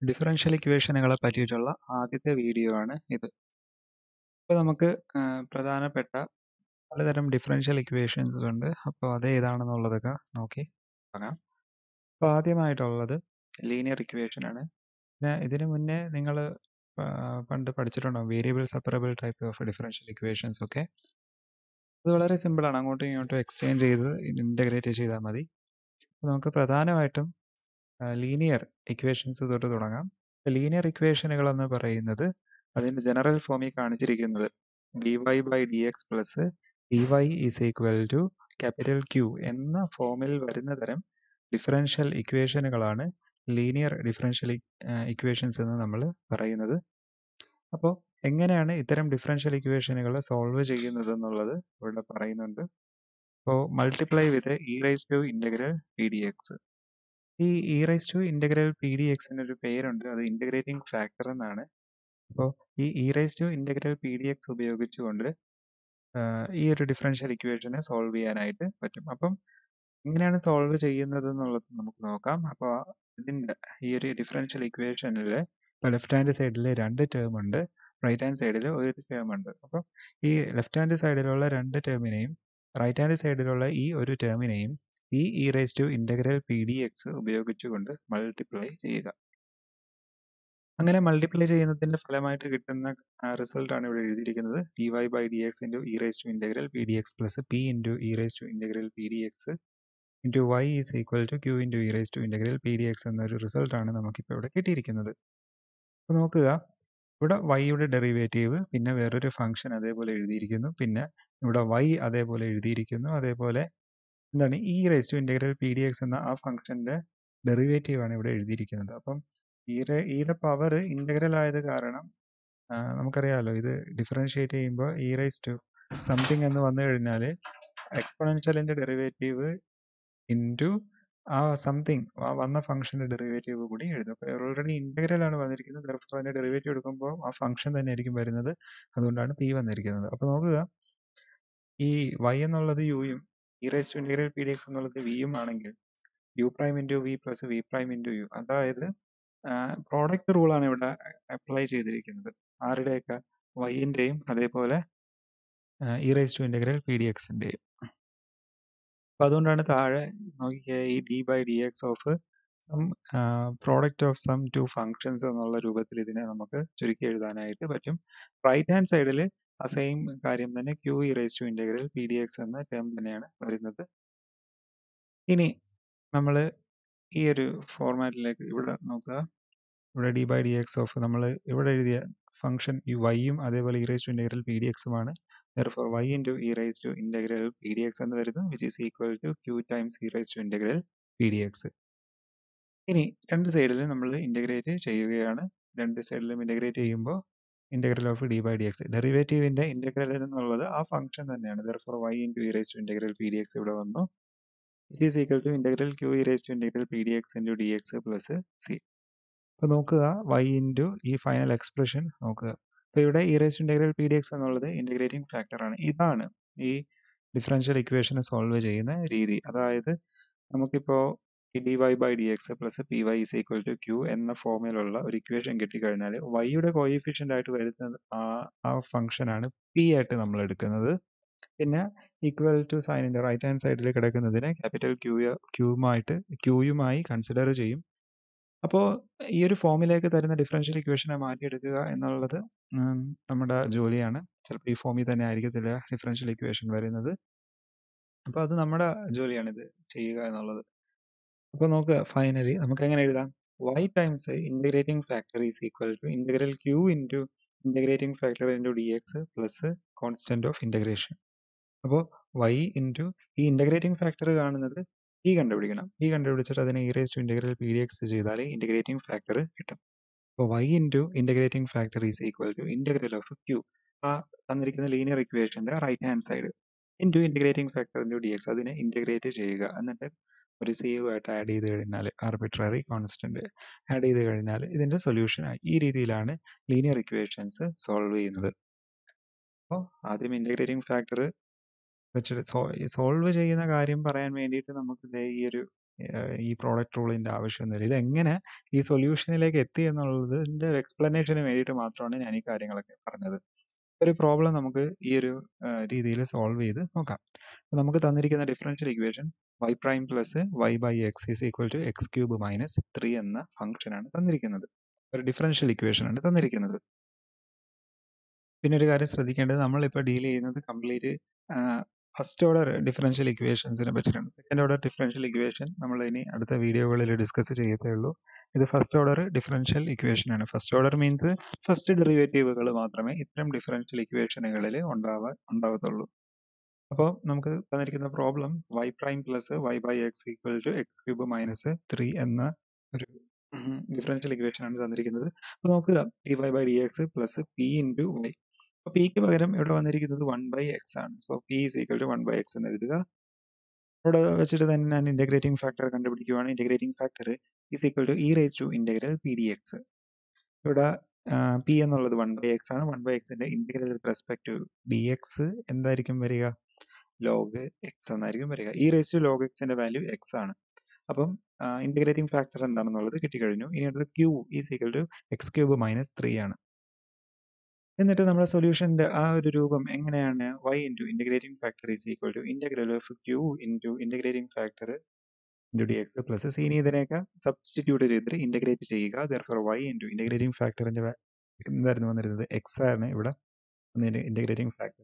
Differential ഇക്വേഷനുകളെ പറ്റിയിട്ടുള്ള ആദ്യത്തെ video ആണ് ഇത്. ഇപ്പോൾ നമുക്ക് ആഹ്, പ്രധാനപ്പെട്ട പലതരം ഡിഫറൻഷ്യൽ ഇക്വേഷൻസ് ഉണ്ട്. അപ്പോൾ അത് ഏതാണെന്നുള്ളതൊക്കെ നോക്കി തുടങ്ങാം. അപ്പോൾ ആദ്യമായിട്ടുള്ളത് ലീനിയർ ഇക്വേഷൻ ആണ്. പിന്നെ ഇതിനു മുന്നേ നിങ്ങൾ പണ്ട് പഠിച്ചിട്ടുണ്ടാവും variable separable type of differential equations ഒക്കെ. അത് വളരെ സിമ്പിൾ ആണ്. അങ്ങോട്ടും ഇങ്ങോട്ടും എക്സ്ചേഞ്ച് ചെയ്ത് ഇൻ്റഗ്രേറ്റ് ചെയ്താൽ മതി. അപ്പോൾ നമുക്ക് പ്രധാനമായിട്ടും ലീനിയർ ഇക്വേഷൻസ് തൊട്ട് തുടങ്ങാം. ലീനിയർ ഇക്വേഷനുകൾ എന്ന് പറയുന്നത് അതിൻ്റെ ജനറൽ ഫോമിൽ കാണിച്ചിരിക്കുന്നത് D Y by D X plus D Y is equal to capital Q എന്ന ഫോമിൽ വരുന്ന തരം ഡിഫറൻഷ്യൽ ഇക്വേഷനുകളാണ് ലീനിയർ ഡിഫറൻഷ്യൽ ഇക്വേഷൻസ് എന്ന് നമ്മൾ പറയുന്നത്. അപ്പോൾ എങ്ങനെയാണ് ഇത്തരം ഡിഫറൻഷ്യൽ ഇക്വേഷനുകൾ സോൾവ് ചെയ്യുന്നത് എന്നുള്ളത് ഇവിടെ പറയുന്നുണ്ട്. അപ്പോൾ multiply with E raise to integral P D X ഈ E raise to integral P D എക്സിന് ഒരു പേരുണ്ട് അത് ഇൻ്റഗ്രേറ്റിംഗ് ഫാക്ടർ എന്നാണ് അപ്പോൾ ഈ E raise to integral P D X ഉപയോഗിച്ചുകൊണ്ട് ആഹ്, ഈ ഒരു ഡിഫറൻഷ്യൽ ഇക്വേഷനെ സോൾവ് ചെയ്യാനായിട്ട് പറ്റും അപ്പം എങ്ങനെയാണ് സോൾവ് ചെയ്യുന്നത് എന്നുള്ളത് നമുക്ക് നോക്കാം അപ്പോൾ ഇതിൻ്റെ ഈ ഒരു ഡിഫറൻഷ്യൽ ഇക്വേഷനിൽ ഇപ്പോൾ ലെഫ്റ്റ് ഹാൻഡ് സൈഡിൽ രണ്ട് ടേം ഉണ്ട് റൈറ്റ് ഹാൻഡ് സൈഡിൽ ഒരു ടേം ഉണ്ട് അപ്പം ഈ ലെഫ്റ്റ് ഹാൻഡ് സൈഡിലുള്ള രണ്ട് ടേമിനെയും റൈറ്റ് ഹാൻഡ് സൈഡിലുള്ള ഈ ഒരു ടേമിനെയും ഈ E raise to integral P D X ഉപയോഗിച്ചുകൊണ്ട് മൾട്ടിപ്ലൈ ചെയ്യുക അങ്ങനെ മൾട്ടിപ്ലൈ ചെയ്യുന്നതിന്റെ ഫലമായിട്ട് കിട്ടുന്ന റിസൾട്ട് ആണ് ഇവിടെ എഴുതിയിരിക്കുന്നത് D Y by D X into E raise to integral P D X plus P into E raise to integral P D X into Y is equal to Q into E raise to integral P D X എന്നൊരു റിസൾട്ടാണ് നമുക്കിപ്പോൾ ഇവിടെ കിട്ടിയിരിക്കുന്നത് അപ്പോൾ നോക്കുക ഇവിടെ വൈയുടെ derivative പിന്നെ വേറൊരു ഫംഗ്ഷൻ അതേപോലെ എഴുതിയിരിക്കുന്നു പിന്നെ ഇവിടെ വൈ അതേപോലെ എഴുതിയിരിക്കുന്നു അതേപോലെ എന്താണ് E raise to integral P D X എന്ന ആ ഫംഗ്ഷൻ്റെ ഡെറിവേറ്റീവ് ആണ് ഇവിടെ എഴുതിയിരിക്കുന്നത് അപ്പം ഈയുടെ ഈയുടെ പവർ ഇൻ്റഗ്രൽ ആയത് കാരണം ആ, നമുക്കറിയാമല്ലോ ഇത് ഡിഫറൻഷിയേറ്റ് ചെയ്യുമ്പോൾ ഇ റൈസ് ടു സംതിങ് എന്ന് വന്നു കഴിഞ്ഞാൽ എക്സ്പൊണൻഷ്യലിൻ്റെ ഡെറിവേറ്റീവ് ഇൻറ്റു ആ സംതിങ് ആ വന്ന ഫംഗ്ഷൻ്റെ ഡെറിവേറ്റീവ് കൂടി എഴുതും അപ്പോൾ ഓൾറെഡി ഇൻ്റഗ്രൽ ആണ് വന്നിരിക്കുന്നത് therefore അതിൻ്റെ ഡെറിവേറ്റീവ് എടുക്കുമ്പോൾ ആ ഫംഗ്ഷൻ തന്നെ ആയിരിക്കും വരുന്നത് അതുകൊണ്ടാണ് പി വന്നിരിക്കുന്നത് അപ്പോൾ നോക്കുക ഈ വൈ എന്നുള്ളത് യുയും E raise to integral P D X എന്നുള്ളത് വിയും ആണെങ്കിൽ U prime into V plus V prime into U അതായത് പ്രോഡക്റ്റ് റൂളാണ് ഇവിടെ അപ്ലൈ ചെയ്തിരിക്കുന്നത് ആരുടെയൊക്കെ വൈൻ്റെയും അതേപോലെ E raise to integral P D എക്സിൻ്റെയും അപ്പോൾ അതുകൊണ്ടാണ് താഴെ നോക്കിയേ ഈ D by D X of some product of some two functions എന്നുള്ള രൂപത്തിൽ ഇതിനെ നമുക്ക് ചുരുക്കി എഴുതാനായിട്ട് പറ്റും റൈറ്റ് ഹാൻഡ് സൈഡിൽ ആ സെയിം കാര്യം തന്നെ Q E raise to integral P D X എന്ന ടേം തന്നെയാണ് വരുന്നത് ഇനി നമ്മൾ ഈ ഒരു ഫോർമാറ്റിലേക്ക് ഇവിടെ നോക്കുക ഇവിടെ D by D X of നമ്മൾ ഇവിടെ എഴുതിയ ഫംഗ്ഷൻ ഈ വൈയും അതേപോലെ E raise to integral P D എക്സുമാണ് therefore y into e raised to integral pdx എന്ന് വരുന്നു which is equal to q times e raised to integral pdx ഇനി രണ്ട് സൈഡിലും നമ്മൾ ഇൻ്റഗ്രേറ്റ് ചെയ്യുകയാണ് രണ്ട് സൈഡിലും ഇൻ്റഗ്രേറ്റ് ചെയ്യുമ്പോൾ integral of D by D X ഡെറിവേറ്റീവിൻ്റെ ഇൻ്റഗ്രൽ എന്നുള്ളത് ആ ഫംഗ്ഷൻ തന്നെയാണ് therefore y into e raised to integral pdx ഇവിടെ വന്നു it is equal to integral q e raised to integral pdx into dx plus c അപ്പോൾ നോക്കുക y into ഈ final expression നോക്കുക അപ്പോൾ ഇവിടെ E raise integral P D X എന്നുള്ളത് integrating factor ആണ് ഇതാണ് ഈ ഡിഫറൻഷ്യൽ ഇക്വേഷനെ സോൾവ് ചെയ്യുന്ന രീതി അതായത് നമുക്കിപ്പോൾ D Y by D X plus P Y is equal to Q എന്ന ഫോമിലുള്ള ഒരു ഇക്വേഷൻ കിട്ടിക്കഴിഞ്ഞാൽ വൈയുടെ കോയിഫിഷ്യൻ്റ് ആയിട്ട് വരുന്നത് ആ ആ ഫംഗ്ഷനാണ് പി ആയിട്ട് നമ്മൾ എടുക്കുന്നത് പിന്നെ ഈക്വൽ ടു സൈനിൻ്റെ റൈറ്റ് ഹാൻഡ് സൈഡിൽ കിടക്കുന്നതിനെ ക്യാപിറ്റൽ ക്യൂ ക്യൂമായിട്ട് ക്യൂയുമായി കൺസിഡർ ചെയ്യും അപ്പോൾ ഈ ഒരു ഫോമിലേക്ക് തരുന്ന ഡിഫറൻഷ്യൽ ഇക്വേഷനെ മാറ്റിയെടുക്കുക എന്നുള്ളത് ഉം, നമ്മുടെ ജോലിയാണ് ചിലപ്പോൾ ഈ ഫോമിൽ തന്നെ ആയിരിക്കത്തില്ല ഡിഫറൻഷ്യൽ ഇക്വേഷൻ വരുന്നത് അപ്പോൾ അത് നമ്മുടെ ജോലിയാണ് ഇത് ചെയ്യുക എന്നുള്ളത് അപ്പോൾ നോക്കുക ഫൈനലി നമുക്ക് എങ്ങനെ എഴുതാം y times integrating factor is equal to integral Q into integrating factor into D X plus constant of integration അപ്പോൾ y ഇൻറ്റു ഈ ഇൻ്റഗ്രേറ്റിംഗ് ഫാക്ടർ കാണുന്നത് ഈ കണ്ടുപിടിക്കണം ഈ കണ്ടുപിടിച്ചിട്ട് അതിനെ E raise to integral P D X ചെയ്താൽ ഇൻ്റഗ്രേറ്റിംഗ് ഫാക്ടർ കിട്ടും അപ്പോൾ y into integrating factor is equal to integral of Q ആ തന്നിരിക്കുന്ന ലീനിയർ ഇക്വേഷൻ്റെ right hand side into integrating factor into D X അതിനെ ഇൻ്റഗ്രേറ്റ് ചെയ്യുക എന്നിട്ട് ഒരു സേവ് ആയിട്ട് ആഡ് ചെയ്ത് കഴിഞ്ഞാൽ ആർബിട്രറി കോൺസ്റ്റന്റ് ആഡ് ചെയ്ത് കഴിഞ്ഞാൽ ഇതിൻ്റെ സൊല്യൂഷൻ ആയി ഈ രീതിയിലാണ് ലീനിയർ ഇക്വേഷൻസ് സോൾവ് ചെയ്യുന്നത് അപ്പോൾ ആദ്യം ഇൻ്റഗ്രേറ്റിംഗ് ഫാക്ടർ വെച്ചിട്ട് സോൾവ് ചെയ്യുന്ന കാര്യം പറയാൻ വേണ്ടിയിട്ട് നമുക്ക് ദേ ഈ ഒരു ഏഹ്, ഈ പ്രോഡക്റ്റ് റൂളിന്റെ ആവശ്യമൊന്നുമില്ല. ഇതെങ്ങനെ ഈ സൊല്യൂഷനിലേക്ക് എത്തി എന്നുള്ളതിന്റെ ഒരു എക്സ്പ്ലനേഷന് വേണ്ടിയിട്ട് മാത്രമാണ് ഞാൻ ഈ കാര്യങ്ങളൊക്കെ പറഞ്ഞത്. ഒരു പ്രോബ്ലം നമുക്ക് ഈ ഒരു ഏഹ്, രീതിയിൽ സോൾവ് ചെയ്ത് നോക്കാം. അപ്പൊ നമുക്ക് തന്നിരിക്കുന്ന differential equation y prime plus y by X is equal to X cube minus three എന്ന ഫംഗ്ഷനാണ് തന്നിരിക്കുന്നത്. ഒരു ഡിഫറൻഷ്യൽ ഇക്വേഷൻ ആണ് തന്നിരിക്കുന്നത്. പിന്നെ ഒരു കാര്യം ശ്രദ്ധിക്കേണ്ടത് നമ്മളിപ്പോൾ ഡീൽ ചെയ്യുന്നത് കംപ്ലീറ്റ് ഫസ്റ്റ് ഓർഡർ ഡിഫറൻഷ്യൽ ഇക്വേഷൻസിനെ പറ്റിയിട്ടാണ്. സെക്കൻഡ് ഓർഡർ ഡിഫറൻഷ്യൽ ഇക്വേഷൻ നമ്മൾ ഇനി അടുത്ത വീഡിയോകളിൽ ഡിസ്കസ് ചെയ്യത്തേ ഉള്ളൂ. ഇത് ഫസ്റ്റ് ഓർഡർ ഡിഫറൻഷ്യൽ ഇക്വേഷൻ ആണ്. ഫസ്റ്റ് ഓർഡർ മീൻസ് ഫസ്റ്റ് ഡെറിവേറ്റീവുകൾ മാത്രമേ ഇത്തരം ഡിഫറൻഷ്യൽ ഇക്വേഷനുകളിൽ ഉണ്ടാവാൻ ഉണ്ടാവത്തുള്ളൂ. അപ്പോൾ നമുക്ക് തന്നിരിക്കുന്ന problem y prime plus y by X equal to X cube minus three എന്ന ഒരു ഡിഫറൻഷ്യൽ ഇക്വേഷൻ ആണ് തന്നിരിക്കുന്നത്. അപ്പോൾ നോക്കുക D Y by D X plus P into Y അപ്പോൾ പിക്ക് പകരം ഇവിടെ വന്നിരിക്കുന്നത് വൺ ബൈ എക്സ് ആണ്. So P is equal to one by X എന്ന് എഴുതുക. ഇവിടെ വെച്ചിട്ട് തന്നെ ഞാൻ ഇന്റഗ്രേറ്റിംഗ് ഫാക്ടർ കണ്ടുപിടിക്കുകയാണ്. Integrating factor is equal to E raise to integral P D X. ഇവിടെ പി എന്നുള്ളത് വൺ ബൈ എക്സ് ആണ്. വൺ ബൈ എക്സിന്റെ integral with respect to D X എന്തായിരിക്കും വരിക? ലോഗ് എക്സ് എന്നായിരിക്കും വരിക. ഇ റേസ് ടു ലോഗ് എക്സിന്റെ വാല്യൂ എക്സ് ആണ്. അപ്പം ഇന്റഗ്രേറ്റിംഗ് ഫാക്ടർ എന്താണെന്നുള്ളത് കിട്ടിക്കഴിഞ്ഞു. ഇനി അടുത്തത് Q is equal to X cube minus three ആണ്. എന്നിട്ട് നമ്മുടെ സൊല്യൂഷന്റെ ആ ഒരു രൂപം എങ്ങനെയാണ്? y into integrating factor is equal to integral of Q into integrating factor into D X plus C ഇനി ഇതിനെയൊക്കെ സബ്സ്റ്റിറ്റ്യൂട്ട് ചെയ്തിട്ട് ഇന്റഗ്രേറ്റ് ചെയ്യുക. ദെർഫോർ y ഇൻറ്റു ഇന്റഗ്രേറ്റിംഗ് ഫാക്ടറിന്റെ എന്തായിരുന്നു വന്നിരുന്നത്? എക്സ് ആണ് ഇവിടെ integrating factor.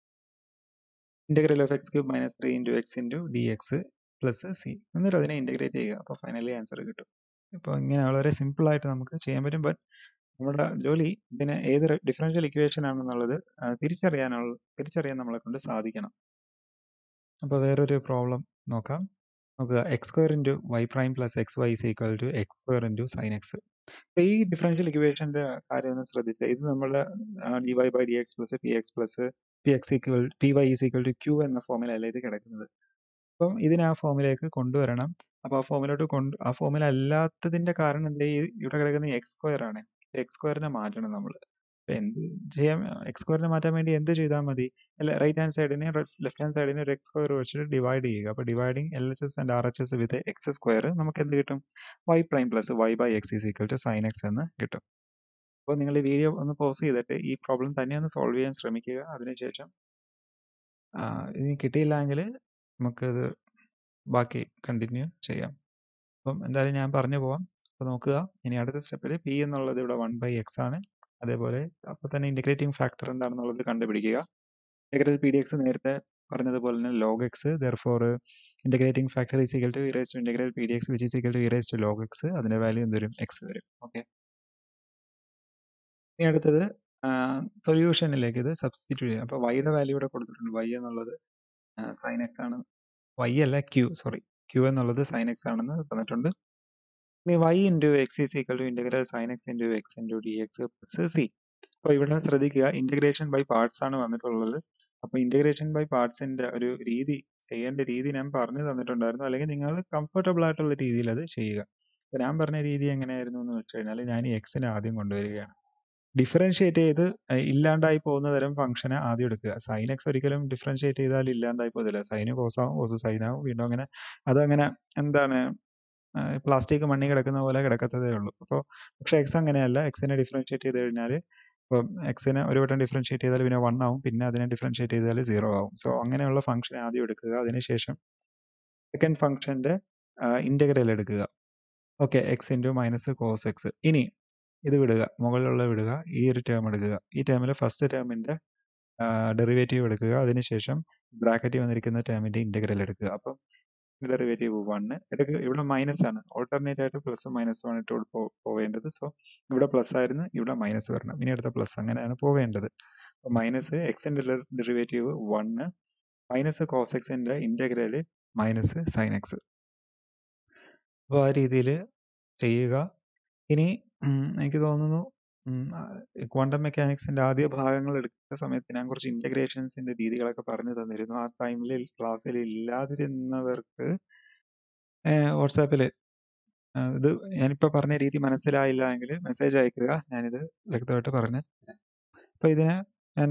Integral of X cube minus three into X into D X plus C എന്നിട്ട് അതിനെ ഇന്റഗ്രേറ്റ് ചെയ്യുക. അപ്പോൾ ഫൈനലി ആൻസർ കിട്ടും. ഇപ്പോൾ ഇങ്ങനെ വളരെ സിമ്പിൾ ആയിട്ട് നമുക്ക് ചെയ്യാൻ പറ്റും. ബട്ട് നമ്മുടെ ജോലി ഇതിന് ഏത് ഡിഫറൻഷ്യൽ ഇക്വേഷൻ ആണെന്നുള്ളത് തിരിച്ചറിയാനുള്ള തിരിച്ചറിയാൻ നമ്മളെ കൊണ്ട് സാധിക്കണം. അപ്പോൾ വേറൊരു പ്രോബ്ലം നോക്കാം. നോക്കുക X square into Y prime plus X Y is equal to X square into sine X. അപ്പോൾ ഈ ഡിഫറൻഷ്യൽ ഇക്വേഷന്റെ കാര്യം ഒന്ന് ശ്രദ്ധിച്ചാൽ ഇത് നമ്മുടെ D Y by D X plus P X plus P X equal P Y is equal to Q എന്ന ഫോമിലല്ല ഇത് കിടക്കുന്നത്. അപ്പം ഇതിനെ ആ ഫോമിലേക്ക് കൊണ്ടുവരണം. അപ്പോൾ ആ ഫോമിലോട്ട് കൊണ്ട് ആ ഫോമിൽ അല്ലാത്തതിന്റെ കാരണം എന്താ ഈ ഇവിടെ കിടക്കുന്ന എക്സ് സ്ക്വയർ ആണ്. എക്സ് സ്ക്വയറിനെ മാറ്റണം നമ്മൾ. അപ്പോൾ എന്ത് ചെയ്യാൻ എക്സ് സ്ക്വയറിനെ മാറ്റാൻ വേണ്ടി എന്ത് ചെയ്താൽ മതി? അല്ല റൈറ്റ് ഹാൻഡ് സൈഡിനെ ലെഫ്റ്റ് ഹാൻഡ് സൈഡിനെ ഒരു എക്സ് സ്ക്വയർ വെച്ചിട്ട് ഡിവൈഡ് ചെയ്യുക. അപ്പോൾ dividing L H S and R H S with X square നമുക്ക് എന്ത് കിട്ടും? Y prime plus Y by X is equal to sine X എന്ന് കിട്ടും. അപ്പോൾ നിങ്ങൾ ഈ വീഡിയോ ഒന്ന് പോസ് ചെയ്തിട്ട് ഈ പ്രോബ്ലം തന്നെ ഒന്ന് സോൾവ് ചെയ്യാൻ ശ്രമിക്കുക. അതിനുശേഷം ഇനി കിട്ടിയില്ല എങ്കിൽ നമുക്കത് ബാക്കി കണ്ടിന്യൂ ചെയ്യാം. അപ്പം എന്തായാലും ഞാൻ പറഞ്ഞു പോവാം. അപ്പോൾ നോക്കുക ഇനി അടുത്ത സ്റ്റെപ്പിൽ പി എന്നുള്ളത് ഇവിടെ വൺ ബൈ എക്സ് ആണ്. അതേപോലെ അപ്പോൾ തന്നെ ഇന്റഗ്രേറ്റിംഗ് ഫാക്ടർ എന്താണെന്നുള്ളത് കണ്ടുപിടിക്കുക. ഇന്റഗ്രൽ പി ഡി എക്സ് നേരത്തെ പറഞ്ഞതുപോലെ തന്നെ log X therefore integrating factor is equal to E raise to integral P D X which is equal to E raise to log X അതിന്റെ വാല്യൂ എന്ത് വരും? X വരും. Okay. ഇനി അടുത്തത് സൊല്യൂഷനിലേക്ക് ഇത് സബ്സ്റ്റിറ്റ്യൂട്ട് ചെയ്യാം. അപ്പോൾ വൈയുടെ വാല്യൂ ഇവിടെ കൊടുത്തിട്ടുണ്ട്. വൈ എന്നുള്ളത് സൈൻ എക്സ് ആണ്. വൈ അല്ല ക്യൂ സോറി ക്യൂ എന്നുള്ളത് സൈൻ എക്സ് ആണെന്ന് തന്നിട്ടുണ്ട്. ഇനി Y into X is equal to integral sine X into X into D X plus C. അപ്പോൾ ഇവിടെ ശ്രദ്ധിക്കുക ഇന്റഗ്രേഷൻ ബൈ പാർട്സ് ആണ് വന്നിട്ടുള്ളത്. അപ്പോൾ ഇന്റഗ്രേഷൻ ബൈ പാർട്സിന്റെ ഒരു രീതി ചെയ്യേണ്ട രീതി ഞാൻ പറഞ്ഞു തന്നിട്ടുണ്ടായിരുന്നു. അല്ലെങ്കിൽ നിങ്ങൾ കംഫർട്ടബിൾ ആയിട്ടുള്ള രീതിയിൽ അത് ചെയ്യുക. അപ്പോൾ ഞാൻ പറഞ്ഞ രീതി എങ്ങനെയായിരുന്നു എന്ന് വെച്ച് കഴിഞ്ഞാൽ ഞാൻ ഈ എക്സിനെ ആദ്യം കൊണ്ടുവരികയാണ്. ഡിഫറൻഷിയേറ്റ് ചെയ്ത് ഇല്ലാണ്ടായി പോകുന്ന തരം ഫംഗ്ഷനെ ആദ്യം എടുക്കുക. സൈൻ എക്സ് ഒരിക്കലും ഡിഫറൻഷിയേറ്റ് ചെയ്താൽ ഇല്ലാണ്ടായി പോകത്തില്ല. സൈന് കോസ് ആവും കോസ് സൈൻ ആവും വീണ്ടും അങ്ങനെ അതങ്ങനെ എന്താണ് പ്ലാസ്റ്റിക് മണ്ണിൽ കിടക്കുന്ന പോലെ കിടക്കത്തതേ ഉള്ളൂ. അപ്പോൾ പക്ഷേ എക്സ് അങ്ങനെയല്ല. എക്സിനെ ഡിഫറൻഷിയേറ്റ് ചെയ്ത് കഴിഞ്ഞാൽ ഇപ്പം എക്സിനെ ഒരു വട്ടം ഡിഫറൻഷിയേറ്റ് ചെയ്താൽ പിന്നെ വൺ ആവും. പിന്നെ അതിനെ ഡിഫറൻഷിയേറ്റ് ചെയ്താൽ സീറോ ആവും. സോ അങ്ങനെയുള്ള ഫംഗ്ഷനെ ആദ്യം എടുക്കുക. അതിനുശേഷം സെക്കൻഡ് ഫംഗ്ഷന്റെ ഇന്റഗ്രൽ എടുക്കുക. Okay X into minus cos X. ഇനി ഇത് വിടുക. മുകളിലുള്ള വിടുക. ഈ ഒരു ടേം എടുക്കുക. ഈ ടേമിൽ ഫസ്റ്റ് ടേമിന്റെ ഡെറിവേറ്റീവ് എടുക്കുക. അതിനുശേഷം ബ്രാക്കറ്റിൽ വന്നിരിക്കുന്ന ടേമിന്റെ ഇന്റഗ്രൽ എടുക്കുക. അപ്പം ഡെറിവേറ്റീവ് വൺ എടുക്കുക. ഇവിടെ മൈനസ് ആണ്. ഓൾട്ടർനേറ്റ് ആയിട്ട് പ്ലസും മൈനസും ആണ് ഇട്ട് പോവേണ്ടത്. സോ ഇവിടെ പ്ലസ് ആയിരുന്നു. ഇവിടെ മൈനസ് വരണം. ഇനി അടുത്ത പ്ലസ് അങ്ങനെയാണ് പോവേണ്ടത്. അപ്പോൾ മൈനസ് എക്സിന്റെ ഡെറിവേറ്റീവ് വണ്ണ് മൈനസ് കോസ് എക്സിന്റെ ഇന്റഗ്രൽ മൈനസ് സൈൻ എക്സ്. അപ്പോൾ ആ രീതിയിൽ ചെയ്യുക. ഇനി എനിക്ക് തോന്നുന്നു ക്വാണ്ടം മെക്കാനിക്സിന്റെ ആദ്യ ഭാഗങ്ങൾ എടുക്കുന്ന സമയത്ത് ഞാൻ കുറച്ച് ഇന്റഗ്രേഷൻസിന്റെ രീതികളൊക്കെ പറഞ്ഞു തന്നിരുന്നു. ആ ടൈമിൽ ക്ലാസ്സിൽ ഇല്ലാതിരുന്നവർക്ക് വാട്സാപ്പിൽ ഇത് ഞാനിപ്പോൾ പറഞ്ഞ രീതി മനസ്സിലായില്ല എങ്കിൽ മെസ്സേജ് അയക്കുക. ഞാനിത് വ്യക്തമായിട്ട് പറഞ്ഞു തരാം. അപ്പോൾ ഇതിനെ ഞാൻ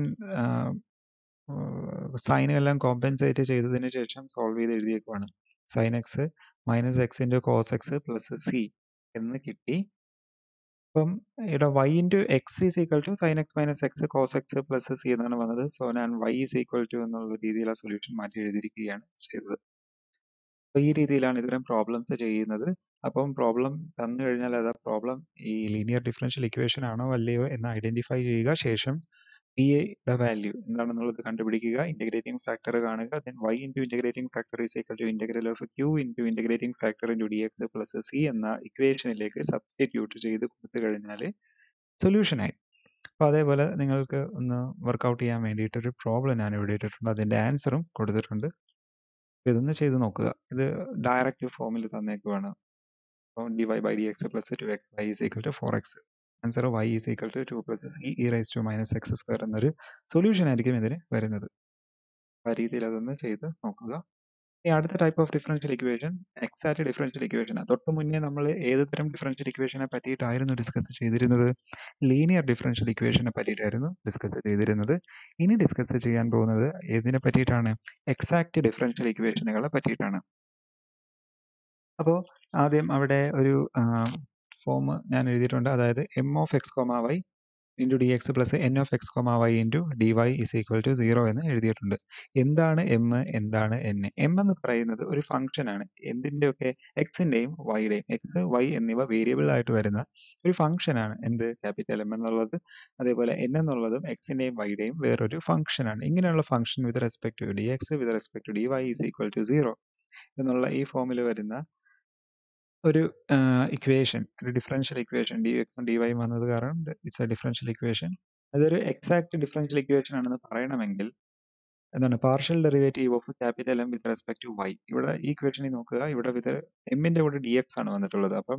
സൈനുകളെല്ലാം കോമ്പൻസേറ്റ് ചെയ്തതിന് ശേഷം സോൾവ് ചെയ്ത് എഴുതിയേക്കുവാണ്. Sine x minus x into cos x plus c എന്ന് കിട്ടി അപ്പം ഇവിടെ y into X is equal to sine x minus x cos x plus c എന്നാണ് വന്നത് സോ ഞാൻ വൈ ഈസ് ഈക്വൽ ടു എന്നുള്ള രീതിയിൽ ആ സൊല്യൂഷൻ മാറ്റി എഴുതിയിരിക്കുകയാണ് ചെയ്തത് അപ്പോൾ ഈ രീതിയിലാണ് ഇത്തരം പ്രോബ്ലംസ് ചെയ്യുന്നത് അപ്പം പ്രോബ്ലം തന്നു കഴിഞ്ഞാൽ അത് ആ പ്രോബ്ലം ഈ ലീനിയർ ഡിഫറൻഷ്യൽ ഇക്വേഷൻ ആണോ അല്ലയോ എന്ന് ഐഡന്റിഫൈ ചെയ്യുക ശേഷം പി എയുടെ വാല്യൂ എന്താണെന്നുള്ളത് കണ്ടുപിടിക്കുക ഇന്റഗ്രേറ്റിംഗ് ഫാക്ടർ കാണുക then y into integrating factor is equal to integral of Q into integrating factor into D X plus c എന്ന ഇക്വേഷനിലേക്ക് സബ്സ്റ്റിറ്റ്യൂട്ട് ചെയ്ത് കൊടുത്തു കഴിഞ്ഞാൽ സൊല്യൂഷനായി അപ്പോൾ അതേപോലെ നിങ്ങൾക്ക് ഒന്ന് വർക്കൗട്ട് ചെയ്യാൻ വേണ്ടിയിട്ട് ഒരു പ്രോബ്ലം ഞാൻ ഇവിടെ ഇട്ടിട്ടുണ്ട് അതിൻ്റെ ആൻസറും കൊടുത്തിട്ടുണ്ട് ഇതൊന്ന് ചെയ്ത് നോക്കുക ഇത് ഡയറക്റ്റ് ഫോമിൽ തന്നേക്കുവാണ് അപ്പോൾ d Y by D X plus two x Y is equal to four x answer y is equal to two plus c e raise to minus x square എന്നൊരു സൊല്യൂഷൻ ആയിരിക്കും ഇതിന് വരുന്നത് ആ രീതിയിൽ അതൊന്ന് ചെയ്ത് നോക്കുക ഈ അടുത്ത type of differential equation exact differential equation തൊട്ട് മുന്നേ നമ്മൾ ഏത് തരം ഡിഫറൻഷ്യൽ ഇക്വേഷനെ പറ്റിയിട്ടായിരുന്നു ഡിസ്കസ് ചെയ്തിരുന്നത് ലീനിയർ ഡിഫറൻഷ്യൽ ഇക്വേഷനെ പറ്റിയിട്ടായിരുന്നു ഡിസ്കസ് ചെയ്തിരുന്നത് ഇനി ഡിസ്കസ് ചെയ്യാൻ പോകുന്നത് ഏതിനെ പറ്റിയിട്ടാണ് എക്സാക്ട് ഡിഫറൻഷ്യൽ ഇക്വേഷനുകളെ പറ്റിയിട്ടാണ് അപ്പോൾ ആദ്യം അവിടെ ഒരു ഫോം ഞാൻ എഴുതിയിട്ടുണ്ട് അതായത് M of x comma y into D X plus N of x comma y into d y is equal to zero എന്ന് എഴുതിയിട്ടുണ്ട് എന്താണ് എം എന്താണ് എൻ എം എന്ന് പറയുന്നത് ഒരു ഫംഗ്ഷൻ ആണ് എന്തിൻ്റെയൊക്കെ എക്സിൻ്റെയും വൈയുടെയും എക്സ് വൈ എന്നിവ വേരിയബിൾ ആയിട്ട് വരുന്ന ഒരു ഫംഗ്ഷൻ ആണ് എന്ത് ക്യാപിറ്റൽ എം എന്നുള്ളത് അതേപോലെ എൻ എന്നുള്ളതും എക്സിൻ്റെയും വൈയുടെയും വേറൊരു ഫംഗ്ഷൻ ആണ് ഇങ്ങനെയുള്ള function with respect to D x with respect to d y is equal to zero എന്നുള്ള ഈ ഫോമിൽ വരുന്ന ഒരു ഇക്വേഷൻ ഒരു ഡിഫറൻഷ്യൽ ഇക്വേഷൻ ഡി എക്സും ഡി വൈയും വന്നത് കാരണം ഇറ്റ്സ് എ ഡിഫറൻഷ്യൽ ഇക്വേഷൻ അതൊരു എക്സാക്ട് ഡിഫറൻഷ്യൽ ഇക്വേഷൻ ആണെന്ന് പറയണമെങ്കിൽ എന്താണ് partial derivative of capital M with respect to y ഇവിടെ ഈ ഇക്വേഷനിൽ നോക്കുക ഇവിടെ വിത്ത് എമ്മിന്റെ കൂടെ ഡി എക്സ് ആണ് വന്നിട്ടുള്ളത് അപ്പം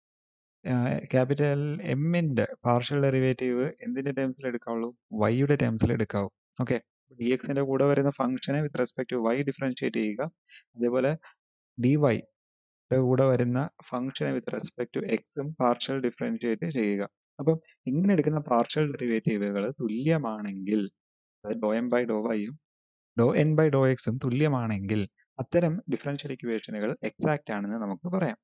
ക്യാപിറ്റൽ എമ്മിന്റെ പാർഷ്യൽ ഡെറിവേറ്റീവ് എന്തിന്റെ ടേംസിൽ എടുക്കാവുള്ളൂ വൈയുടെ ടേംസിൽ എടുക്കാവൂ ഓക്കെ ഡി എക്സിന്റെ കൂടെ വരുന്ന ഫംഗ്ഷനെ with respect to y differentiate ചെയ്യുക അതേപോലെ ഡി വൈ കൂടെ വരുന്ന ഫംഗ്ഷനെ വിത്ത് റെസ്പെക്ട് ടു എക്സും പാർഷ്യൽ ഡിഫറൻഷിയേറ്റ് ചെയ്യുക അപ്പം ഇങ്ങനെ എടുക്കുന്ന പാർഷ്യൽ ഡെറിവേറ്റീവുകൾ തുല്യമാണെങ്കിൽ അതായത് ഡോ എം ബൈ ഡോ വൈയും ഡോ എൻ ബൈ ഡോ എക്സും തുല്യമാണെങ്കിൽ അത്തരം ഡിഫറൻഷ്യൽ ഇക്വേഷനുകൾ എക്സാക്റ്റ് ആണെന്ന് നമുക്ക് പറയാം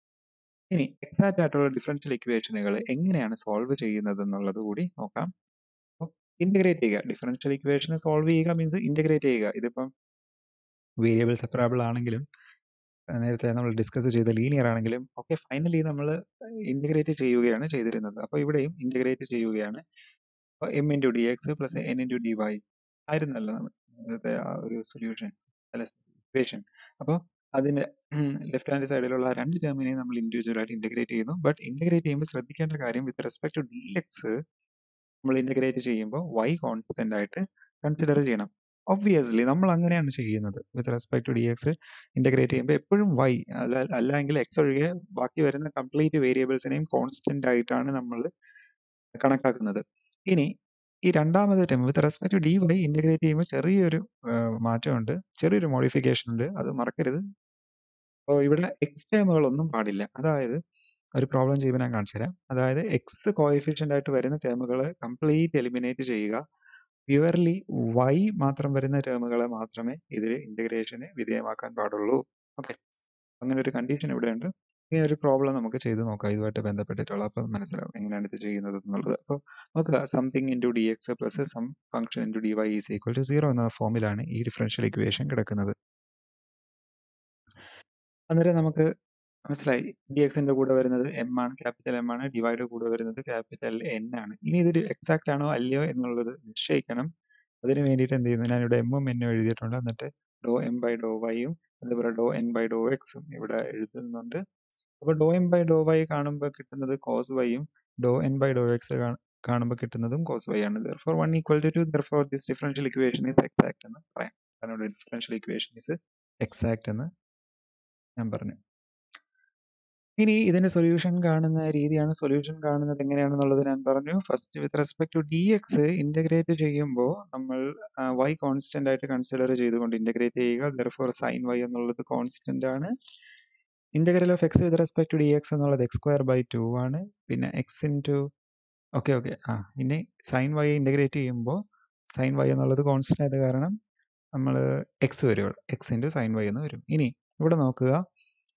ഇനി എക്സാക്റ്റ് ആയിട്ടുള്ള ഡിഫറൻഷ്യൽ ഇക്വേഷനുകൾ എങ്ങനെയാണ് സോൾവ് ചെയ്യുന്നത് എന്നുള്ളത് കൂടി നോക്കാം ഇന്റഗ്രേറ്റ് ചെയ്യുക ഡിഫറൻഷ്യൽ ഇക്വേഷനെ സോൾവ് ചെയ്യുക മീൻസ് ഇന്റഗ്രേറ്റ് ചെയ്യുക ഇതിപ്പം വേരിയബിൾ സെപ്പറബിൾ ആണെങ്കിലും നേരത്തെ നമ്മൾ ഡിസ്കസ് ചെയ്ത ലീനിയർ ആണെങ്കിലും ഒക്കെ ഫൈനലി നമ്മൾ ഇന്റഗ്രേറ്റ് ചെയ്യുകയാണ് ചെയ്തിരുന്നത് അപ്പോൾ ഇവിടെയും ഇന്റഗ്രേറ്റ് ചെയ്യുകയാണ് അപ്പോൾ M into D X plus N into d y ആയിരുന്നല്ലോ നേരത്തെ ആ ഒരു സൊല്യൂഷൻ അല്ല ഇക്വേഷൻ അപ്പോൾ അതിൻ്റെ ലെഫ്റ്റ് ഹാൻഡ് സൈഡിലുള്ള രണ്ട് ടേമിനെ നമ്മൾ ഇൻഡിവിജ്വൽ ആയിട്ട് ഇന്റഗ്രേറ്റ് ചെയ്യുന്നു ബട്ട് ഇന്റഗ്രേറ്റ് ചെയ്യുമ്പോൾ ശ്രദ്ധിക്കേണ്ട കാര്യം with respect to D x നമ്മൾ ഇന്റഗ്രേറ്റ് ചെയ്യുമ്പോൾ വൈ കോൺസ്റ്റന്റ് ആയിട്ട് കൺസിഡർ ചെയ്യണം ഒബ്വിയസ്ലി നമ്മൾ അങ്ങനെയാണ് ചെയ്യുന്നത് with respect to D x integrate ചെയ്യുമ്പോൾ എപ്പോഴും വൈ അല്ല അല്ലെങ്കിൽ എക്സ് ഒഴികെ ബാക്കി വരുന്ന കംപ്ലീറ്റ് വേരിയബിൾസിനെയും കോൺസ്റ്റന്റ് ആയിട്ടാണ് നമ്മൾ കണക്കാക്കുന്നത് ഇനി ഈ രണ്ടാമത്തെ term with respect to d y integrate ചെയ്യുമ്പോൾ ചെറിയൊരു മാറ്റമുണ്ട് ചെറിയൊരു മോഡിഫിക്കേഷൻ ഉണ്ട് അത് മറക്കരുത് അപ്പോൾ ഇവിടെ എക്സ് ടേമുകളൊന്നും പാടില്ല അതായത് ഒരു പ്രോബ്ലം ചെയ്യുമ്പോൾ ഞാൻ കാണിച്ചു തരാം അതായത് എക്സ് കോയിഫിഷ്യൻ്റ് ആയിട്ട് വരുന്ന ടേമുകൾ കംപ്ലീറ്റ് എലിമിനേറ്റ് ചെയ്യുക പ്യുവർലി വൈ മാത്രം വരുന്ന ടേമുകളെ മാത്രമേ ഇതിൽ ഇന്റഗ്രേഷന് വിധേയമാക്കാൻ പാടുള്ളൂ ഓക്കെ അങ്ങനെ ഒരു കണ്ടീഷൻ ഇവിടെ ഉണ്ട് ഈ ഒരു പ്രോബ്ലം നമുക്ക് ചെയ്ത് നോക്കാം ഇതുമായിട്ട് ബന്ധപ്പെട്ടിട്ടുള്ള അപ്പോൾ മനസ്സിലാവും എങ്ങനെയാണ് ഇത് ചെയ്യുന്നത് എന്നുള്ളത് അപ്പോൾ നോക്കുക something into D X plus some function into d Y is equal to zero എന്ന ഫോമിലാണ് ഈ ഡിഫറൻഷ്യൽ ഇക്വേഷൻ കിടക്കുന്നത് അന്നേരം നമുക്ക് മനസ്സിലായി ഡി എക്സിന്റെ കൂടെ വരുന്നത് എം ആണ് ക്യാപിറ്റൽ എം ആണ് ഡിവൈഡ് കൂടെ വരുന്നത് ക്യാപിറ്റൽ എൻ ആണ് ഇനി ഇതൊരു എക്സാക്ട് ആണോ അല്ലയോ എന്നുള്ളത് നിശ്ചയിക്കണം അതിന് വേണ്ടിയിട്ട് എന്ത് ചെയ്യുന്നു ഞാനിവിടെ എമ്മും എന്നും എഴുതിയിട്ടുണ്ട് എന്നിട്ട് ഡോ എം ബൈ ഡോ വൈയും അതേപോലെ ഡോ എൻ ബൈ ഡോ എക്സും ഇവിടെ എഴുതുന്നുണ്ട് അപ്പോൾ ഡോ എം ബൈ ഡോ വൈ കാണുമ്പോൾ കിട്ടുന്നത് കോസ് വൈയും ഡോ എൻ ബൈ ഡോ എക്സ് കാണുമ്പോൾ കിട്ടുന്നതും കോസ് വൈ ആണ് therefore one equal to two therefore this differential equation is exact എന്ന് പറയാം കാരണം ഡിഫറൻഷ്യൽ ഇക്വേഷൻ ഇസ് എക്സാക്ട് എന്ന് ഞാൻ പറഞ്ഞു ഇനി ഇതിന്റെ സൊല്യൂഷൻ കാണുന്ന രീതിയാണ് സൊല്യൂഷൻ കാണുന്നത് എങ്ങനെയാണെന്നുള്ളത് ഞാൻ പറഞ്ഞു first with respect to D x integrate ചെയ്യുമ്പോൾ നമ്മൾ വൈ കോൺസ്റ്റന്റ് ആയിട്ട് കൺസിഡർ ചെയ്തുകൊണ്ട് ഇന്റഗ്രേറ്റ് ചെയ്യുക ദർഫോർ സൈൻ വൈ എന്നുള്ളത് കോൺസ്റ്റന്റ് ആണ് integral of x with respect to D X എന്നുള്ളത് എക്സ് സ്ക്വയർ ബൈ ടു ആണ് പിന്നെ എക്സ് ഇൻറ്റു ഓക്കെ ഓക്കെ ആ ഇനി സൈൻ വൈ ഇന്റഗ്രേറ്റ് ചെയ്യുമ്പോൾ സൈൻ വൈ എന്നുള്ളത് കോൺസ്റ്റന്റ് ആയത് കാരണം നമ്മൾ എക്സ് വരും ഇവിടെ എക്സ് ഇൻറ്റു സൈൻ വൈ എന്ന് വരും ഇനി ഇവിടെ നോക്കുക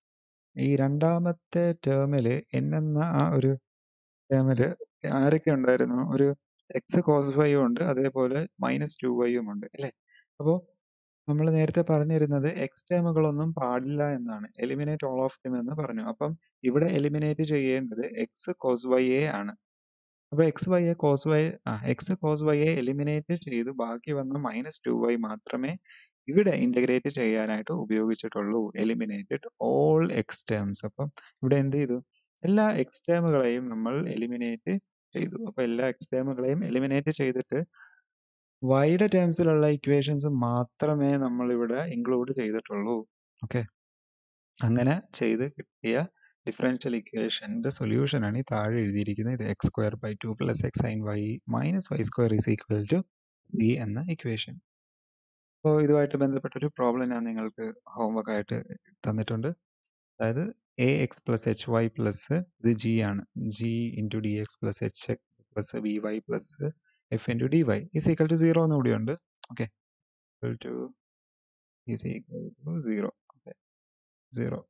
ഈ രണ്ടാമത്തെ ടേമില് n എന്ന ആ ഒരു ടേമില് ആരൊക്കെ ഉണ്ടായിരുന്നു? ഒരു എക്സ് കോസ് ഫൈയും ഉണ്ട്. അതേപോലെ മൈനസ് ടു വൈയും ഉണ്ട് അല്ലേ? അപ്പോൾ നമ്മൾ നേരത്തെ പറഞ്ഞിരുന്നത് എക്സ് ടേമുകളൊന്നും പാടില്ല എന്നാണ്. എലിമിനേറ്റ് ഓൾ ഓഫ് ദം എന്ന് പറഞ്ഞു. അപ്പം ഇവിടെ എലിമിനേറ്റ് ചെയ്യേണ്ടത് എക്സ് കോസ് വൈയെ ആണ്. അപ്പോൾ എക്സ് വൈയെ കോസ് വൈ ആ എക്സ് കോസ് വൈയെ എലിമിനേറ്റ് ചെയ്ത് ബാക്കി വന്ന മൈനസ് ടു വൈ മാത്രമേ ഇവിടെ ഇന്റഗ്രേറ്റ് ചെയ്യാനായിട്ട് ഉപയോഗിച്ചിട്ടുള്ളൂ. Eliminated all x terms. അപ്പം ഇവിടെ എന്ത് ചെയ്തു? എല്ലാ എക്സ് ടേമുകളെയും നമ്മൾ എലിമിനേറ്റ് ചെയ്തു. അപ്പോൾ എല്ലാ എക്സ് ടേമുകളെയും എലിമിനേറ്റ് ചെയ്തിട്ട് വൈയുടെ ടേംസിലുള്ള ഇക്വേഷൻസ് മാത്രമേ നമ്മൾ ഇവിടെ ഇൻക്ലൂഡ് ചെയ്തിട്ടുള്ളൂ. ഓക്കെ. അങ്ങനെ ചെയ്ത് കിട്ടിയ ഡിഫറൻഷ്യൽ ഇക്വേഷന്റെ സൊല്യൂഷൻ ആണ് ഈ താഴെ എഴുതിയിരിക്കുന്നത്. ഇത് x square by two plus x sine y minus y square is equal to c എന്ന ഇക്വേഷൻ. അപ്പോൾ ഇതുമായിട്ട് ബന്ധപ്പെട്ട ഒരു പ്രോബ്ലം ഞാൻ നിങ്ങൾക്ക് ഹോംവർക്ക് ആയിട്ട് തന്നിട്ടുണ്ട്. അതായത് a x plus h y plus ഇത് ജി ആണ്. G into D X plus h x plus v y plus f into d Y is equal to zero എന്ന് കൂടിയുണ്ട്. Okay. Equal to is equal to zero. Okay. Zero.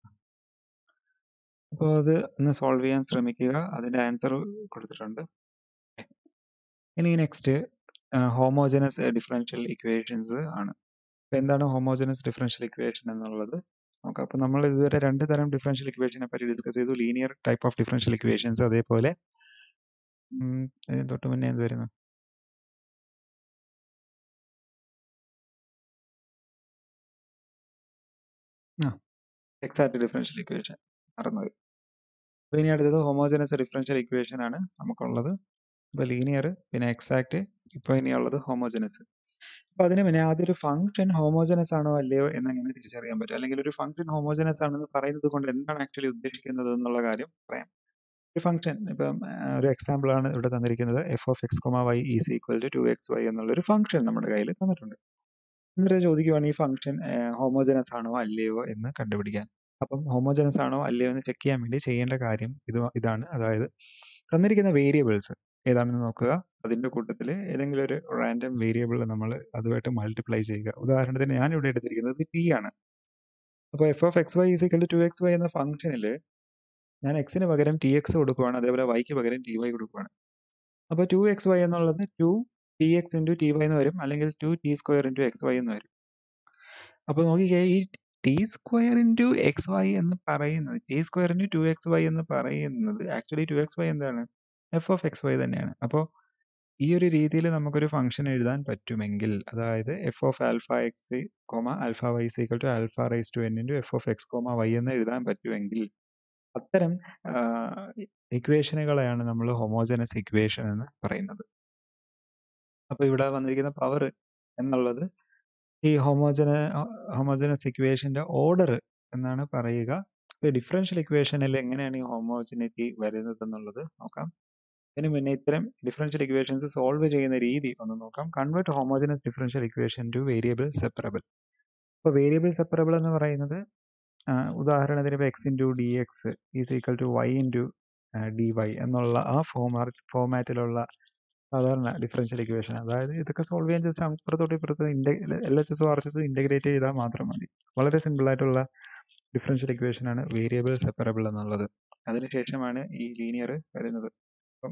അപ്പോൾ അത് ഒന്ന് solve ചെയ്യാൻ ശ്രമിക്കുക. അതിന്റെ ആൻസർ കൊടുത്തിട്ടുണ്ട്. ഇനി നെക്സ്റ്റ് ഹോമോജനസ് ഡിഫറൻഷ്യൽ ഇക്വേഷൻസ് ആണ്. അപ്പോൾ എന്താണ് ഹോമോജനസ് ഡിഫറൻഷ്യൽ ഇക്വേഷൻ എന്നുള്ളത് നോക്കാം. അപ്പോൾ നമ്മൾ ഇതുവരെ രണ്ട് തരം ഡിഫറൻഷ്യൽ ഇക്വേഷനെ പറ്റി ഡിസ്കസ് ചെയ്തു. Linear type of differential equations അതേപോലെ ഉം, ഇതിന് തൊട്ട് മുന്നേ എന്ത് വരുന്നു? ആ എക്സാക്ട് ഡിഫറൻഷ്യൽ ഇക്വേഷൻ മറന്നുപോയി. അപ്പോൾ ഇനി അടുത്തത് ഹോമോജനസ് ഡിഫറൻഷ്യൽ ഇക്വേഷൻ ആണ് നമുക്കുള്ളത്. അപ്പോൾ ലീനിയർ പിന്നെ എക്സാക്ട് ഇപ്പോൾ ഇനിയുള്ളത് ഹോമോജനസ്. അപ്പോൾ അതിന് മുന്നേ ആദ്യം ഒരു ഫംഗ്ഷൻ ഹോമോജനസ് ആണോ അല്ലയോ എന്നെങ്ങനെ തിരിച്ചറിയാൻ പറ്റും? അല്ലെങ്കിൽ ഒരു ഫംഗ്ഷൻ ഹോമോജനസ് ആണെന്ന് പറയുന്നത് കൊണ്ട് എന്താണ് ആക്ച്വലി ഉദ്ദേശിക്കുന്നത് എന്നുള്ള കാര്യം പറയാം. ഒരു ഫംഗ്ഷൻ ഇപ്പം ആ, ഒരു എക്സാമ്പിൾ ആണ് ഇവിടെ തന്നിരിക്കുന്നത് f of x comma y is equal to two x y എന്നുള്ള ഒരു ഫംഗ്ഷൻ നമ്മുടെ കയ്യിൽ തന്നിട്ടുണ്ട്. എന്നിട്ട് ചോദിക്കുവാണ് ഈ ഫംഗ്ഷൻ ഹോമോജനസ് ആണോ അല്ലയോ എന്ന് കണ്ടുപിടിക്കാൻ. അപ്പം ഹോമോജനസ് ആണോ അല്ലയോ എന്ന് ചെക്ക് ചെയ്യാൻ വേണ്ടി ചെയ്യേണ്ട കാര്യം ഇത് ഇതാണ്. അതായത് തന്നിരിക്കുന്ന വേരിയബിൾസ് ഏതാണെന്ന് നോക്കുക. അതിന്റെ കൂട്ടത്തിൽ ഏതെങ്കിലും ഒരു റാൻഡം വേരിയബിൾ നമ്മൾ അതുമായിട്ട് മൾട്ടിപ്ലൈ ചെയ്യുക. ഉദാഹരണത്തിന് ഞാൻ ഇവിടെ എടുത്തിരിക്കുന്നത് ടി ആണ്. അപ്പോൾ f of x Y is equal to two x y എന്ന ഫംഗ്ഷനിൽ ഞാൻ എക്സിന് പകരം ടി എക്സ് കൊടുക്കുവാണ്. അതേപോലെ വൈക്ക് പകരം ടി വൈ കൊടുക്കുവാണ്. അപ്പോൾ ടു എക്സ് വൈ എന്നുള്ളത് two t x into t y എന്ന് വരും. അല്ലെങ്കിൽ two t square into x y എന്ന് വരും. അപ്പോൾ നോക്കിക്കേ ഈ t square into x y എന്ന് പറയുന്നത് t square into two x y എന്ന് പറയുന്നത് ആക്ച്വലി ടു എക്സ് വൈ എന്താണ്? എഫ് ഓഫ് എക്സ് വൈ തന്നെയാണ്. അപ്പോൾ ഈ ഒരു രീതിയിൽ നമുക്കൊരു ഫംഗ്ഷൻ എഴുതാൻ പറ്റുമെങ്കിൽ അതായത് f of alpha x comma alpha y is equal to alpha raise to n into f of x comma y എന്ന് എഴുതാൻ പറ്റുമെങ്കിൽ അത്തരം ഇക്വേഷനുകളെയാണ് നമ്മൾ ഹോമോജനസ് ഇക്വേഷൻ എന്ന് പറയുന്നത്. അപ്പോൾ ഇവിടെ വന്നിരിക്കുന്ന പവർ എന്നുള്ളത് ഈ ഹോമോജന ഹോമോജനസ് ഇക്വേഷന്റെ ഓർഡർ എന്നാണ് പറയുക. അപ്പോൾ ഡിഫറൻഷ്യൽ ഇക്വേഷനിൽ എങ്ങനെയാണ് ഈ ഹോമോജനിറ്റി വരുന്നത് എന്നുള്ളത് നോക്കാം. അതിന് മുന്നേ ഇത്തരം ഡിഫറൻഷ്യൽ ഇക്വേഷൻസ് സോൾവ് ചെയ്യുന്ന രീതി ഒന്ന് നോക്കാം. Convert homogeneous differential equation to variable separable. അപ്പോൾ വേരിയബിൾ സെപ്പറബിൾ എന്ന് പറയുന്നത് ആ, ഉദാഹരണത്തിന് ഇപ്പോൾ x into D x is equal to y into d y എന്നുള്ള ആ ഫോമാ ഫോമാറ്റിലുള്ള സാധാരണ ഡിഫറൻഷ്യൽ ഇക്വേഷൻ അതായത് ഇതൊക്കെ സോൾവ് ചെയ്യാൻ ജസ്റ്റ് അപ്പുറത്തോട്ട് ഇപ്പുറത്തും ഇൻഡ എൽ എച്ച് എസും ആർ എച്ച് എസും ഇൻ്റഗ്രേറ്റ് ചെയ്താൽ മാത്രം മതി. വളരെ സിമ്പിൾ ആയിട്ടുള്ള ഡിഫറൻഷ്യൽ ഇക്വേഷൻ ആണ് വേരിയബിൾ സെപ്പറബിൾ എന്നുള്ളത്. അതിനുശേഷമാണ് ഈ ലീനിയർ വരുന്നത്. അപ്പം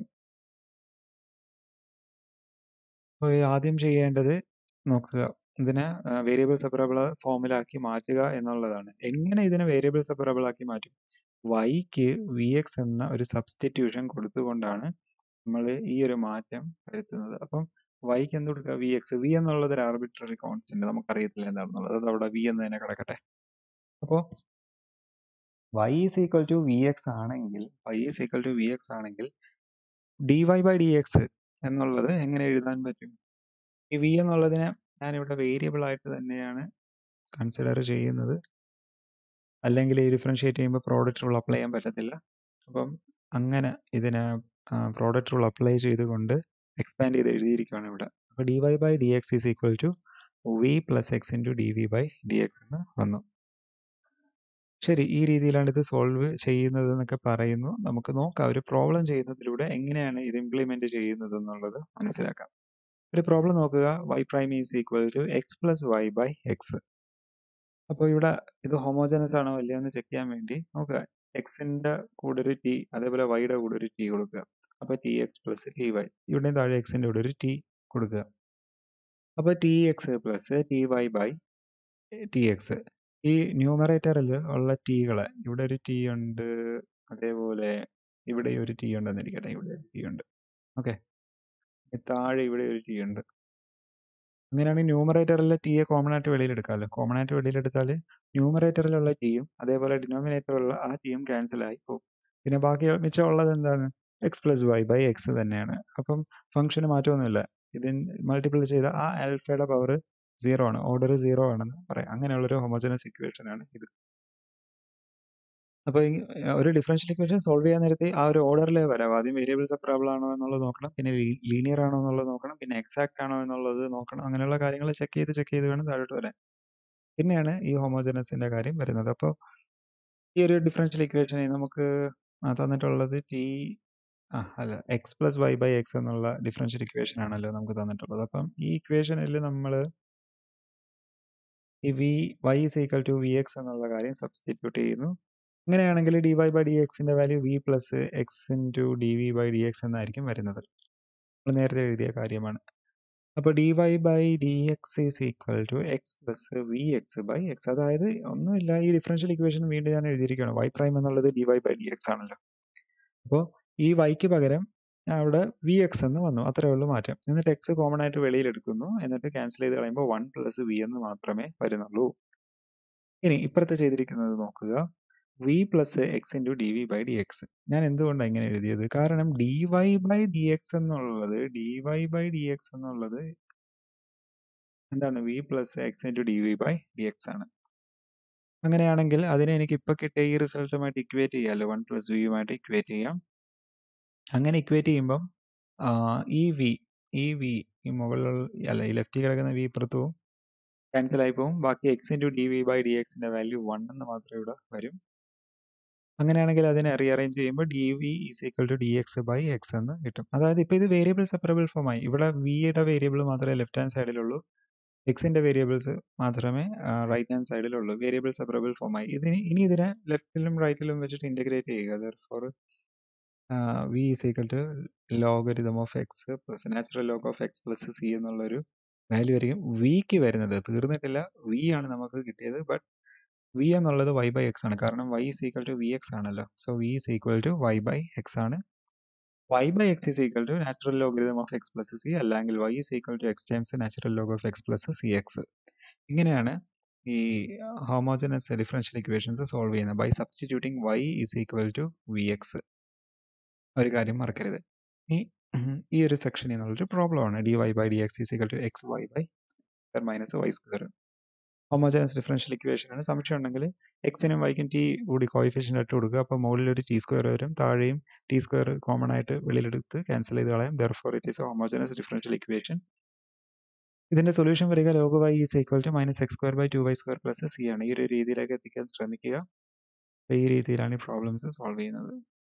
അപ്പോൾ ഈ ആദ്യം ചെയ്യേണ്ടത് നോക്കുക. ഇതിനെ വേരിയബിൾ സെപ്പറബിൾ ഫോമിലാക്കി മാറ്റുക എന്നുള്ളതാണ്. എങ്ങനെ ഇതിനെ വേരിയബിൾ സെപ്പറബിൾ ആക്കി മാറ്റും? വൈക്ക് വി എക്സ് എന്ന ഒരു സബ്സ്റ്റിറ്റ്യൂഷൻ കൊടുത്തുകൊണ്ടാണ് നമ്മൾ ഈ ഒരു മാറ്റം വരുത്തുന്നത്. അപ്പം വൈക്ക് എന്ത് കൊടുക്കുക? V X. വി എന്നുള്ളത് ഒരു ആർബിട്രറി കോൺസ്റ്റന്റ് നമുക്കറിയത്തില്ല എന്താണെന്നുള്ളത്. അത് അവിടെ വി എന്ന് തന്നെ കിടക്കട്ടെ. അപ്പോൾ y is equal to v x ആണെങ്കിൽ y is equal to v x ആണെങ്കിൽ d Y by D X എന്നുള്ളത് എങ്ങനെ എഴുതാൻ പറ്റും? ഈ വി എന്നുള്ളതിനെ ഞാനിവിടെ വേരിയബിൾ ആയിട്ട് തന്നെയാണ് കൺസിഡർ ചെയ്യുന്നത്. അല്ലെങ്കിൽ ഈ ഡിഫറൻഷിയേറ്റ് ചെയ്യുമ്പോൾ പ്രോഡക്റ്റ് റൂൾ അപ്ലൈ ചെയ്യാൻ പറ്റത്തില്ല. അപ്പം അങ്ങനെ ഇതിനെ പ്രോഡക്റ്റ് റൂൾ അപ്ലൈ ചെയ്തുകൊണ്ട് എക്സ്പാൻഡ് ചെയ്ത് എഴുതിയിരിക്കുകയാണ് ഇവിടെ. അപ്പോൾ d Y by D x is equal to v plus x into d v by D x എന്ന് വന്നു. ശരി ഈ രീതിയിലാണ് ഇത് സോൾവ് ചെയ്യുന്നത് എന്നൊക്കെ പറയുന്നു. നമുക്ക് നോക്കാം ഒരു പ്രോബ്ലം ചെയ്യുന്നതിലൂടെ എങ്ങനെയാണ് ഇത് ഇംപ്ലിമെന്റ് ചെയ്യുന്നത് എന്നുള്ളത് മനസ്സിലാക്കാം. ഒരു പ്രോബ്ലം നോക്കുക. y prime is equal to x plus Y by x. അപ്പോൾ ഇവിടെ ഇത് ഹോമോജനസ് ആണോ അല്ലയോ എന്ന് ചെക്ക് ചെയ്യാൻ വേണ്ടി നോക്കുക എക്സിന്റെ കൂടെ ഒരു ടി അതേപോലെ വൈയുടെ കൂടെ ഒരു ടി കൊടുക്കുക അപ്പോൾ t x plus t y ഇവിടെയും താഴെ എക്സിന്റെ കൂടെ ഒരു ടി കൊടുക്കുക അപ്പോൾ t x plus t y by t x ഈ ന്യൂമറേറ്ററിൽ ഉള്ള ടീകളെ ഇവിടെ ഒരു ടി ഉണ്ട് അതേപോലെ ഇവിടെ ഒരു ടി ഉണ്ടെന്നിരിക്കട്ടെ ഇവിടെ ഒരു ടി ഉണ്ട് ഓക്കെ താഴെ ഇവിടെ ഒരു ടി ഉണ്ട് അങ്ങനെയാണെങ്കിൽ ന്യൂമറേറ്ററിലെ ടിയെ കോമൺ ആയിട്ട് വെളിയിൽ എടുക്കാമല്ലോ കോമൺ ആയിട്ട് വെളിയിൽ എടുത്താൽ ന്യൂമറേറ്ററിലുള്ള ടിയും അതേപോലെ ഡിനോമിനേറ്ററിലുള്ള ആ ടിയും ക്യാൻസൽ ആയി പോകും പിന്നെ ബാക്കി മിച്ചമുള്ളത് എന്താണ് x plus Y by x തന്നെയാണ് അപ്പം ഫംഗ്ഷന് മാറ്റമൊന്നുമില്ല ഇത് മൾട്ടിപ്പിൾ ചെയ്ത ആ ആൽഫയുടെ പവർ സീറോ ആണ് ഓർഡർ സീറോ ആണെന്ന് പറയാം അങ്ങനെയുള്ളൊരു ഹോമോജനസ് ഇക്വേഷൻ ആണ് ഇത് അപ്പോൾ ഒരു ഡിഫറൻഷ്യൽ ഇക്വേഷൻ സോൾവ് ചെയ്യാൻ നേരത്തെ ആ ഒരു ഓർഡറിലേ വരാം ആദ്യം വേരിയബിൾ സെപ്പറബിൾ ആണോ എന്നുള്ളത് നോക്കണം പിന്നെ ലീനിയർ ആണോ എന്നുള്ളത് നോക്കണം പിന്നെ എക്സാക്ട് ആണോ എന്നുള്ളത് നോക്കണം അങ്ങനെയുള്ള കാര്യങ്ങൾ ചെക്ക് ചെയ്ത് ചെക്ക് ചെയ്ത് വേണം താഴോട്ട് വരാൻ പിന്നെയാണ് ഈ ഹോമോജനസിന്റെ കാര്യം വരുന്നത് അപ്പോൾ ഈ ഒരു ഡിഫറൻഷ്യൽ ഇക്വേഷനിൽ നമുക്ക് തന്നിട്ടുള്ളത് ടി ആ അല്ല x plus Y by x എന്നുള്ള ഡിഫറൻഷ്യൽ ഇക്വേഷൻ ആണല്ലോ നമുക്ക് തന്നിട്ടുള്ളത് അപ്പം ഈ ഇക്വേഷനിൽ നമ്മൾ ഈ v y is equal to v x എന്നുള്ള കാര്യം സബ്സ്റ്റിറ്റ്യൂട്ട് ചെയ്യുന്നു അങ്ങനെയാണെങ്കിൽ ഡി വൈ ബൈ ഡി എക്സിന്റെ value v plus x into d v by D x എന്നായിരിക്കും വരുന്നത് നമ്മൾ നേരത്തെ എഴുതിയ കാര്യമാണ് അപ്പോൾ d Y by D x is equal to x plus v x by x അതായത് ഒന്നുമില്ല ഈ ഡിഫറൻഷ്യൽ ഇക്വേഷൻ വീണ്ടും ഞാൻ എഴുതിയിരിക്കുകയാണ് വൈ പ്രൈം എന്നുള്ളത് d Y by D x ആണല്ലോ അപ്പോൾ ഈ വൈക്ക് പകരം അവിടെ വി എക്സ് എന്ന് വന്നു അത്രേ ഉള്ളൂ മാറ്റം എന്നിട്ട് എക്സ് കോമൺ ആയിട്ട് വെളിയിൽ എടുക്കുന്നു എന്നിട്ട് ക്യാൻസൽ ചെയ്ത് കളയുമ്പോൾ വൺ പ്ലസ് വി എന്ന് മാത്രമേ വരുന്നുള്ളൂ ഇനി ഇപ്പുറത്ത് ചെയ്തിരിക്കുന്നത് നോക്കുക v plus x into d v by D x ഞാൻ എന്തുകൊണ്ടാണ് ഇങ്ങനെ എഴുതിയത് കാരണം d Y by D X എന്നുള്ളത് d Y by D X എന്നുള്ളത് എന്താണ് v plus x into d v by D x ആണ് അങ്ങനെയാണെങ്കിൽ അതിനെ എനിക്ക് ഇപ്പൊ കിട്ടിയ ഈ റിസൾട്ടുമായിട്ട് ഇക്വേറ്റ് ചെയ്യാമല്ലോ വൺ പ്ലസ് വിയുമായിട്ട് ഇക്വേറ്റ് ചെയ്യാം അങ്ങനെ ഇക്വേറ്റ് ചെയ്യുമ്പം ഈ വി ഈ വി ഈ മുകളിലുള്ള അല്ല ഈ ലെഫ്റ്റിൽ കിടക്കുന്ന വി ഇപ്പുറത്തും ക്യാൻസൽ ആയി പോകും ബാക്കി x into d v by d എക്സിന്റെ വാല്യൂ വൺ എന്ന് മാത്രമേ ഇവിടെ വരും അങ്ങനെയാണെങ്കിൽ അതിനെ റീഅറേഞ്ച് ചെയ്യുമ്പോൾ d v is equal to D x by X എന്ന് കിട്ടും അതായത് ഇപ്പോൾ ഇത് വേരിയബിൾ സെപ്പറബിൾ ഫോം ആയി ഇവിടെ വിയുടെ വേരിയബിൾ മാത്രമേ ലെഫ്റ്റ് ഹാൻഡ് സൈഡിലുള്ളൂ എക്സിന്റെ വേരിയബിൾസ് മാത്രമേ റൈറ്റ് ഹാൻഡ് സൈഡിലുള്ളൂ വേരിയബിൾ സെപ്പറബിൾ ഫോം ആയി ഇതിന് ഇനി ഇതിനെ ലെഫ്റ്റിലും റൈറ്റിലും വെച്ചിട്ട് ഇന്റഗ്രേറ്റ് ചെയ്യുക for v is equal to logarithm of x plus natural log of x plus c എന്നുള്ളൊരു വാല്യൂ ആയിരിക്കും വിക്ക് വരുന്നത് തീർന്നിട്ടില്ല വി ആണ് നമുക്ക് കിട്ടിയത് ബട്ട് വി എന്നുള്ളത് വൈ ബൈ എക്സ് ആണ് കാരണം y is equal to v x ആണല്ലോ so v is equal to y by X ആണ് y by X is equal to natural logarithm of x plus c അല്ലെങ്കിൽ y is equal to x times natural log of x plus c x ഇങ്ങനെയാണ് ഈ homogeneous differential equations solve ചെയ്യുന്നത് by substituting y is equal to v x ഒരു കാര്യം മറക്കരുത് ഈ ഈ ഒരു സെക്ഷൻ എന്നുള്ളൊരു പ്രോബ്ലം ആണ് d Y by D x is equal to x y by square minus y square homogeneous differential equation ആണ് സംശയം ഉണ്ടെങ്കിൽ എക്സിനും വൈക്കും ടി കൂടി കോയിഫിഷ്യൻ്റ് ഇട്ട് കൊടുക്കുക അപ്പോൾ മുകളിൽ ഒരു ടി സ്ക്വയർ വരും താഴെയും ടി സ്ക്വയർ കോമൺ ആയിട്ട് വെളിയിലെടുത്ത് ക്യാൻസൽ ചെയ്ത് കളയാം therefore it is homogeneous differential equation ഇതിന്റെ സൊല്യൂഷൻ വരിക log y is equal to minus x square by two y square plus c ആണ് ഈ ഒരു രീതിയിലേക്ക് എത്തിക്കാൻ ശ്രമിക്കുക ഈ രീതിയിലാണ് ഈ പ്രോബ്ലംസ് സോൾവ് ചെയ്യുന്നത്